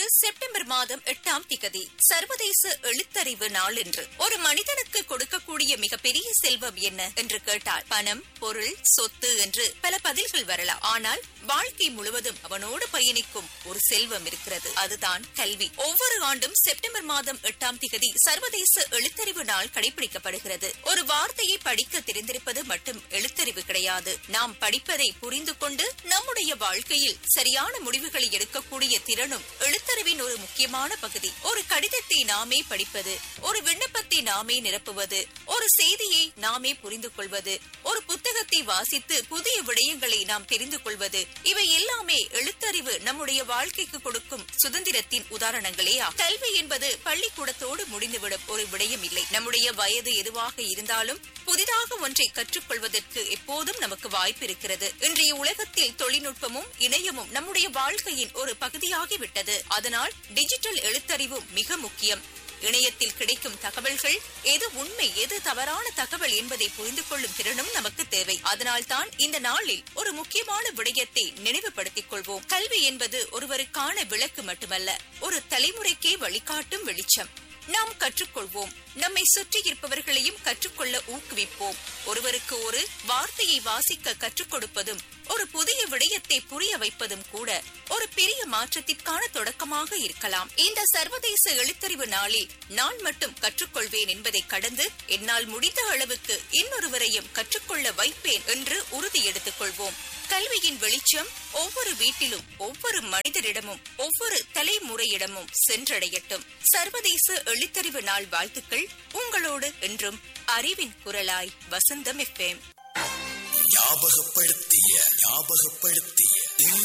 September மாதம் எட்டாம் திகதி சர்வதேச எழுத்தறிவு நாள் என்று ஒரு மனிதனுக்கு கொடுக்கக்கூடிய மிகப்பெரிய செல்வம் என்ன என்று கேட்டால் பணம் பொருள் சொத்து என்று பல பதில்கள் வரலாம் ஆனால் வாழ்க்கை முழுவதும் அவனோடு பயணிக்கும் ஒரு செல்வம் இருக்கிறது அதுதான் கல்வி ஒவ்வொரு ஆண்டும் செப்டம்பர் மாதம் எட்டாம் திகதி சர்வதேச எழுத்தறிவு நாள் கடைபிடிக்கப்படுகிறது ஒரு வார்த்தையை படிக்க தெரிந்திருப்பது மட்டும் எழுத்தறிவு கிடையாது நாம் படிப்பதை புரிந்து கொண்டு நம்முடைய வாழ்க்கையில் சரியான முடிவுகளை எடுக்கக்கூடிய திறனும் எழுத்தறிவின் ஒரு முக்கியமான பகுதி ஒரு கடிதத்தை நாமே படிப்பது ஒரு விண்ணப்பத்தை நாமே நிரப்புவது ஒரு செய்தியை நாமே புரிந்து கொள்வது ஒரு புத்தகத்தை வாசித்து புதிய விடயங்களை நாம் தெரிந்து கொள்வது இவை எல்லாமே எழுத்தறிவு நம்முடைய வாழ்க்கைக்கு கொடுக்கும் சுதந்திரத்தின் உதாரணங்களே கல்வி என்பது பள்ளிக்கூடத்தோடு முடிந்துவிடும் ஒரு விடயம் இல்லை நம்முடைய வயது எதுவாக இருந்தாலும் புதிதாக ஒன்றை கற்றுக்கொள்வதற்கு எப்போதும் நமக்கு வாய்ப்பு இருக்கிறது இன்றைய உலகத்தில் தொழில்நுட்பமும் இணையமும் நம்முடைய வாழ்க்கையின் ஒரு பகுதியாகிவிட்டது அதனால் டிஜிட்டல் எழுத்தறிவும் மிக முக்கியம் இணையத்தில் கிடைக்கும் தகவல்கள் எது உண்மை எது தவறான தகவல் என்பதை புரிந்து கொள்ளும் திறனும் நமக்கு தேவை அதனால்தான் இந்த நாளில் ஒரு முக்கியமான விடயத்தை நினைவுபடுத்திக் கொள்வோம் கல்வி என்பது ஒருவருக்கான விளக்கு மட்டுமல்ல ஒரு தலைமுறைக்கே வழிகாட்டும் வெளிச்சம் நாம் கற்றுக்கொள்வோம் நம்மை சுற்றி இருப்பவர்களையும் கற்றுக்கொள்ள ஊக்குவிப்போம் ஒருவருக்கு ஒரு வார்த்தையை வாசிக்க கற்றுக் கொடுப்பதும் ஒரு புதிய விடயத்தை புரிய வைப்பதும் கூட ஒரு பெரிய மாற்றத்திற்கான தொடக்கமாக இருக்கலாம் இந்த சர்வதேச எழுத்தறிவு நாளில் நான் மட்டும் கற்றுக்கொள்வேன் என்பதை கடந்து என்னால் முடிந்த அளவுக்கு இன்னொருவரையும் கற்றுக்கொள்ள வைப்பேன் என்று உறுதி எடுத்துக் கொள்வோம் கல்வியின் வெளிச்சம் ஒவ்வொரு வீட்டிலும் ஒவ்வொரு மனிதரிடமும் ஒவ்வொரு தலைமுறையிடமும் சென்றடையட்டும் சர்வதேச எழுத்தறிவு நாள் வாழ்த்துக்கள் உங்களோடு என்றும் அறிவின் குரலாய் வசந்தம் எஃப்எம் ஞாபகப்படுத்திய ஞாபகப்படுத்திய